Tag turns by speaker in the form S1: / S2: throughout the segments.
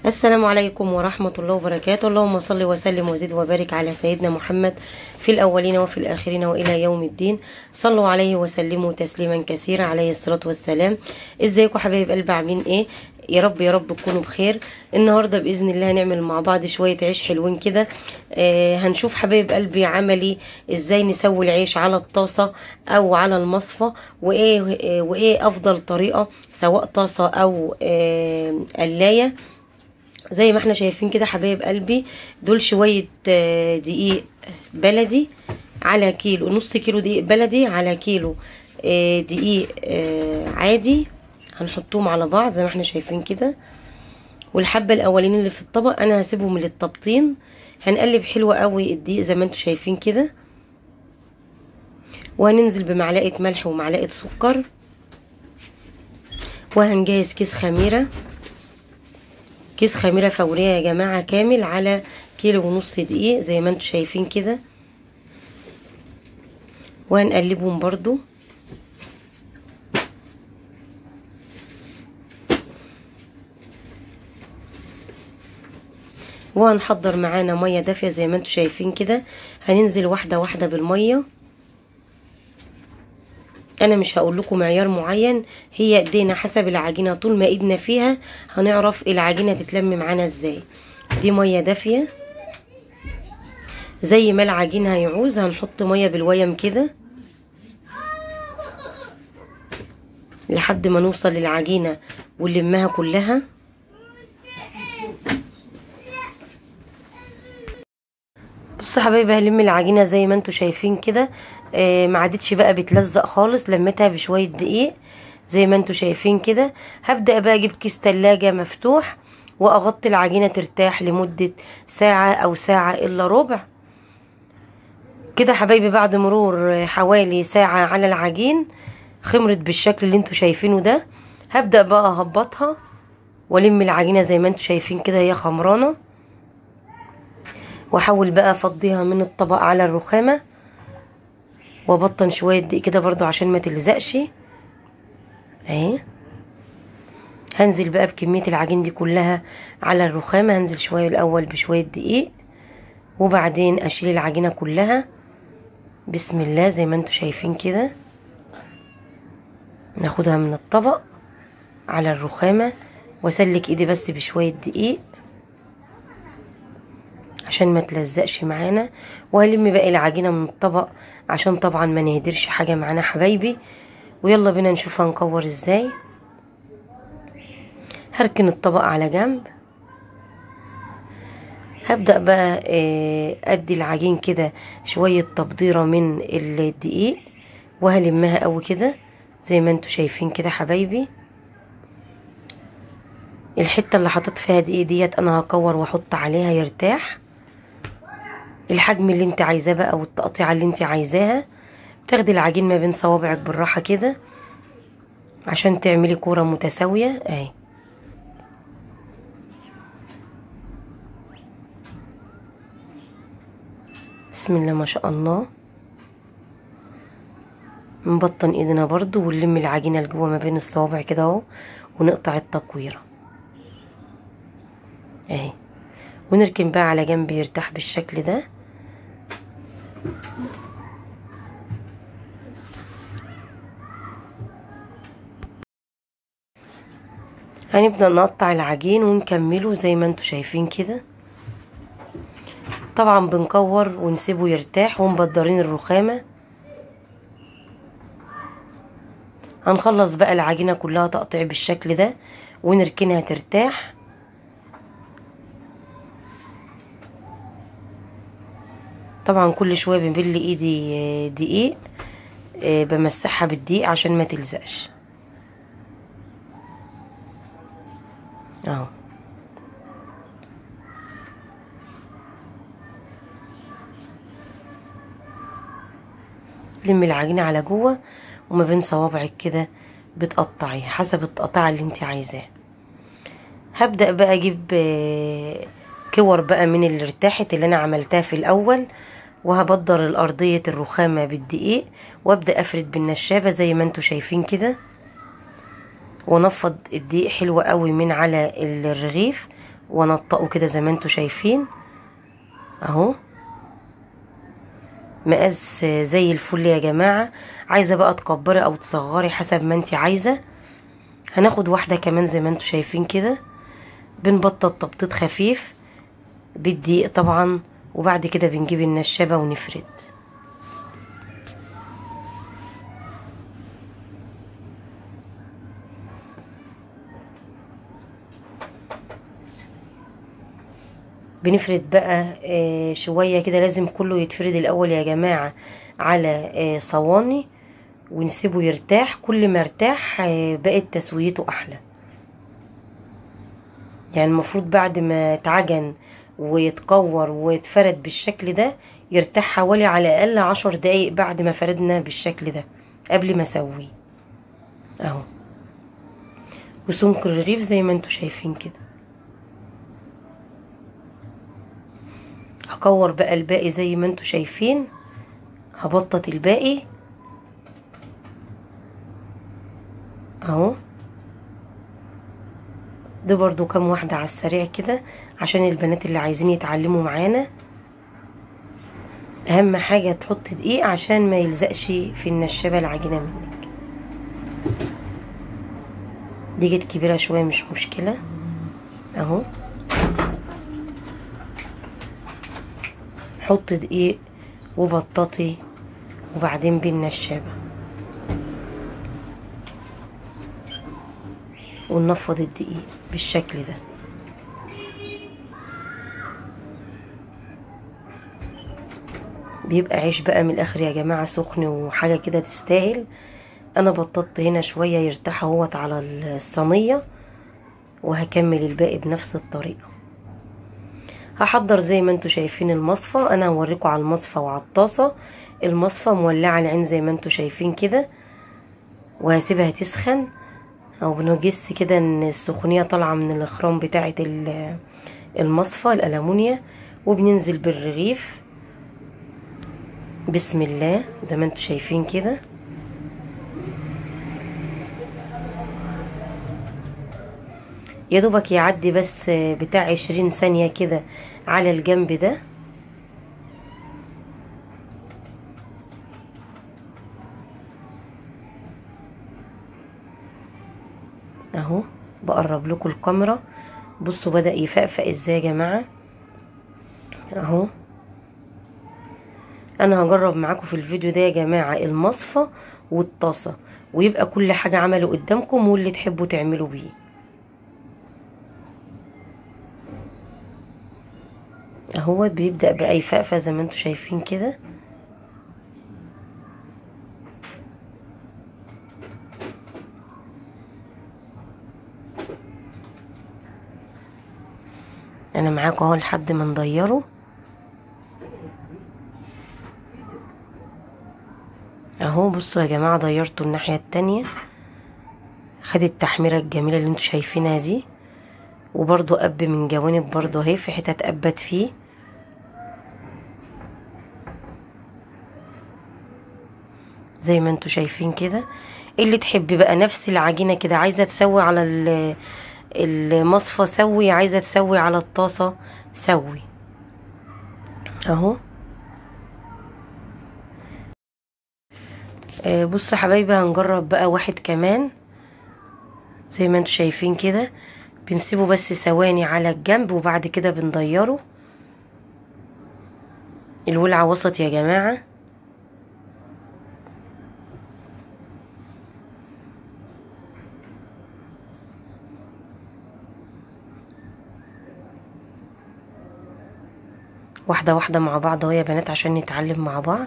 S1: السلام عليكم ورحمة الله وبركاته اللهم صل وسلم وزد وبارك على سيدنا محمد في الأولين وفي الآخرين وإلى يوم الدين صلوا عليه وسلموا تسليما كثيرا عليه الصلاة والسلام ازيكم حبايب قلب عاملين ايه يا رب يا رب تكونوا بخير النهارده باذن الله هنعمل مع بعض شويه عيش حلوين كده آه هنشوف حبايب قلبي عملي ازاي نسوي العيش على الطاسه او على المصفى وايه آه وايه افضل طريقه سواء طاسه او آه قلايه زي ما احنا شايفين كده حبايب قلبي دول شويه آه دقيق بلدي على كيلو نص كيلو دقيق بلدي على كيلو آه دقيق آه عادي هنحطهم على بعض زي ما احنا شايفين كده والحبه الاولين اللي في الطبق انا هسيبهم للتبطين هنقلب حلو قوي الدقيق زي ما انتم شايفين كده وهننزل بمعلقه ملح ومعلقه سكر وهنجهز كيس خميره كيس خميره فوريه يا جماعه كامل على كيلو ونص دقيق زي ما انتم شايفين كده وهنقلبهم برضو وهنحضر معانا ميه دافيه زي ما انتم شايفين كده هننزل واحده واحده بالميه انا مش هقول لكم معيار معين هي ايدينا حسب العجينه طول ما ايدنا فيها هنعرف العجينه تتلم معانا ازاي دي ميه دافيه زي ما العجين هيعوز هنحط ميه بالويم كده لحد ما نوصل للعجينه ونلمها كلها بصوا حبايبي هلم العجينه زي ما انتم شايفين كده آه ما عادتش بقى بتلزق خالص لميتها بشويه دقيق زي ما انتم شايفين كده هبدا بقى اجيب كيس تلاجة مفتوح واغطي العجينه ترتاح لمده ساعه او ساعه الا ربع كده حبايبي بعد مرور حوالي ساعه على العجين خمرت بالشكل اللي انتم شايفينه ده هبدا بقى اهبطها والم العجينه زي ما انتم شايفين كده هي خمرانه واحاول بقى افضيها من الطبق على الرخامه وابطن شويه دقيق كده برضو عشان ما تلزقش اهي هنزل بقى بكميه العجين دي كلها على الرخامه هنزل شويه الاول بشويه دقيق وبعدين اشيل العجينه كلها بسم الله زي ما انتم شايفين كده ناخدها من الطبق على الرخامه واسلك ايدي بس بشويه دقيق عشان ما تلزقش معانا وهلم باقي العجينه من الطبق عشان طبعا ما نهدرش حاجه معانا حبايبي ويلا بينا نشوف هنكور ازاي هركن الطبق على جنب هبدا بقى ادي العجين كده شويه تبديره من الدقيق وهلمها قوي كده زي ما انتوا شايفين كده حبايبي الحته اللي حطيت فيها دقيق ديت انا هكور واحط عليها يرتاح الحجم اللي انت عايزاه بقى والتقطيعه اللي انت عايزاها تاخدي العجين ما بين صوابعك بالراحه كده عشان تعملي كوره متساويه اهي بسم الله ما شاء الله نبطن ايدنا برضو ونلم العجينه لجوه ما بين الصوابع كده اهو ونقطع التقويره اهي ونركن بقى على جنب يرتاح بالشكل ده هنبدأ نقطع العجين ونكمله زي ما انتوا شايفين كده طبعا بنكور ونسيبه يرتاح ومبدرين الرخامة هنخلص بقى العجينة كلها تقطيع بالشكل ده ونركنها ترتاح طبعا كل شويه بنبل ايدي دقيق بمسحها بالدقيق عشان ما تلزقش اهو لمي العجينه على جوه وما بين صوابعك كده بتقطعي حسب التقطيعه اللي انت عايزاه هبدا بقى اجيب كور بقى من اللي ارتاحت اللي انا عملتها في الاول وهبدر الارضية الرخامة بالدقيق وابدأ افرد بالنشابة زي ما انتوا شايفين كده ونفض الدقيق حلو قوي من على الرغيف وانطقه كده زي ما انتوا شايفين اهو مقاس زي الفل يا جماعة عايزة بقى تكبري او تصغري حسب ما انت عايزة هناخد واحدة كمان زي ما انتوا شايفين كده بنبطط تبطيط خفيف بالدقيق طبعا وبعد كده بنجيب النشابة ونفرد بنفرد بقى آه شوية كده لازم كله يتفرد الأول يا جماعة على آه صواني ونسيبه يرتاح كل ما ارتاح آه بقت تسويته أحلى يعني المفروض بعد ما اتعجن ويتكور ويتفرد بالشكل ده يرتاح حوالي على الأقل عشر دقايق بعد ما فردنا بالشكل ده قبل ما اسويه اهو وسمك الرغيف زي ما انتوا شايفين كده هكور بقى الباقي زي ما انتوا شايفين هبطط الباقي اهو ده برضو كام واحدة على السريع كده عشان البنات اللي عايزين يتعلموا معانا اهم حاجة تحط دقيق عشان ما يلزقش في النشابة العجينة منك دي جت كبيرة شوية مش مشكلة اهو حط دقيق وبططي وبعدين بالنشابة وننفض الدقيق بالشكل ده بيبقى عيش بقى من الاخر يا جماعة سخن وحاجة كده تستاهل انا بططت هنا شوية يرتاح اهوت على الصينية وهكمل الباقي بنفس الطريقة هحضر زي ما انتوا شايفين المصفى انا هوريكم على المصفى وعلى الطاسة المصفى مولعة العين زي ما انتوا شايفين كده وهسيبها تسخن او بنجس كده ان السخونية طالعة من الاخرام بتاعة المصفى الالمونيا وبننزل بالرغيف بسم الله زي ما انتوا شايفين كده يا دوبك يعدي بس بتاع عشرين ثانية كده على الجنب ده اهو بقرب لكم الكاميرا بصوا بدأ يفقفق ازاي يا جماعة اهو انا هجرب معاكم في الفيديو ده يا جماعة المصفى والطاسة ويبقى كل حاجة عمله قدامكم واللي تحبوا تعملوا بيه اهوت بيبدأ بقى يفقفق زي ما انتوا شايفين كده انا معاكم اهو لحد ما نضيره اهو بصوا يا جماعة ضيرته الناحية التانية خد التحميرة الجميلة اللي انتوا شايفينها دي وبرضو قب من جوانب برضو اهي في حتت قبت فيه زي ما انتوا شايفين كده اللي تحب بقى نفس العجينة كده عايزة تسوي على المصفى سوي عايزة تسوي على الطاسة سوي اهو آه بصوا حبايبي هنجرب بقى واحد كمان زي ما انتوا شايفين كده بنسيبه بس ثواني على الجنب وبعد كده بنضيره الولعة وسط يا جماعة واحدة واحدة مع بعض اهو يا بنات عشان نتعلم مع بعض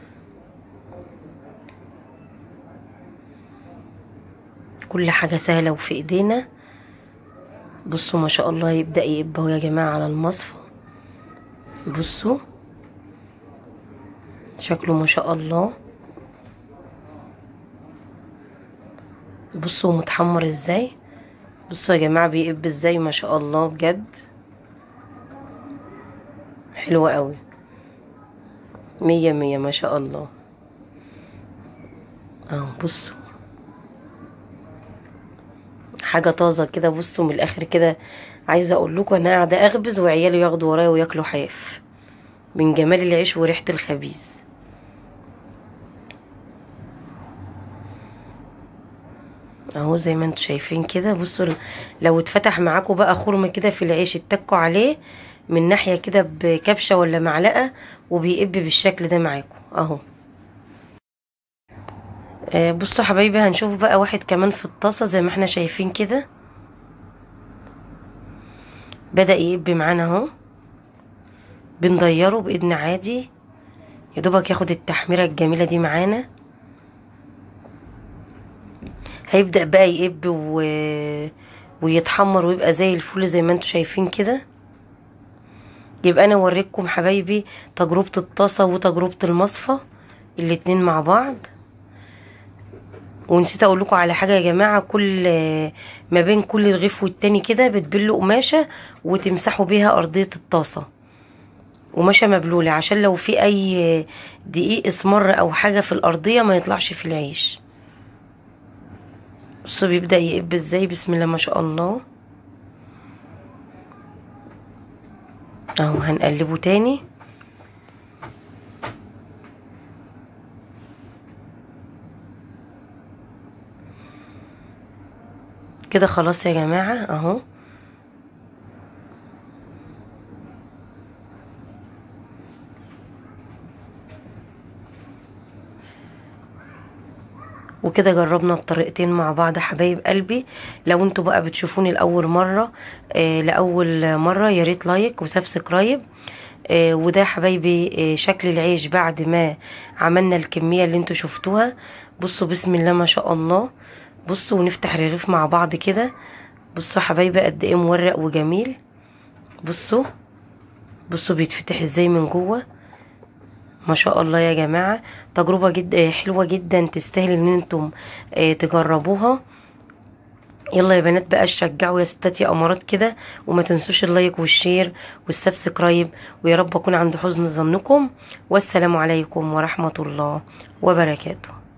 S1: كل حاجة سهلة وفي ايدينا بصوا ما شاء الله يبدأ يقب اهو يا جماعة على المصفى بصوا شكله ما شاء الله بصوا متحمر ازاي بصوا يا جماعة بيقب ازاي ما شاء الله بجد حلوة قوي مية مية ما شاء الله اهو بصوا حاجه طازه كده بصوا من الاخر كده عايزه اقول لكم انا قاعده اخبز وعيالي ياخدوا ورايا وياكلوا حاف من جمال العيش وريحه الخبيز اهو زي ما انتم شايفين كده بصوا لو اتفتح معاكم بقى خرم كده في العيش اتكوا عليه من ناحيه كده بكبشه ولا معلقه وبيقب بالشكل ده معاكم اهو آه بصوا حبايبي هنشوف بقى واحد كمان في الطاسه زي ما احنا شايفين كده بدا يقب معانا اهو بنضيره بايدنا عادي يا دوبك ياخد التحميره الجميله دي معانا هيبدأ بقى يقب و... ويتحمر ويبقى زي الفل زي ما انتم شايفين كده يبقى انا اوريكم حبايبي تجربة الطاسة وتجربة المصفى الاتنين مع بعض ونسيت اقول لكم على حاجه يا جماعه كل ما بين كل رغيف والتاني كده بتبلوا قماشه وتمسحوا بيها ارضيه الطاسه قماشه مبلوله عشان لو في اي دقيق اسمر او حاجه في الارضيه ما يطلعش في العيش بصوا بيبدأ يقب ازاي بسم الله ما شاء الله اهو هنقلبه تاني كده خلاص يا جماعة اهو وكده جربنا الطريقتين مع بعض حبايب قلبي لو انتوا بقى بتشوفوني لاول مره آه لاول مره يا ريت لايك وسبسكرايب آه وده حبايبي آه شكل العيش بعد ما عملنا الكميه اللي انتوا شفتوها بصوا بسم الله ما شاء الله بصوا ونفتح الرغيف مع بعض كده بصوا حبايبي قد ايه مورق وجميل بصوا بصوا بيتفتح ازاي من جوه ما شاء الله يا جماعة تجربة جدا حلوة جدا تستاهل ان انتم تجربوها يلا يا بنات بقى شجعوا يا ستات يا امارات كده وما تنسوش اللايك والشير والسبسكرايب ويا رب اكون عند حسن ظنكم والسلام عليكم ورحمة الله وبركاته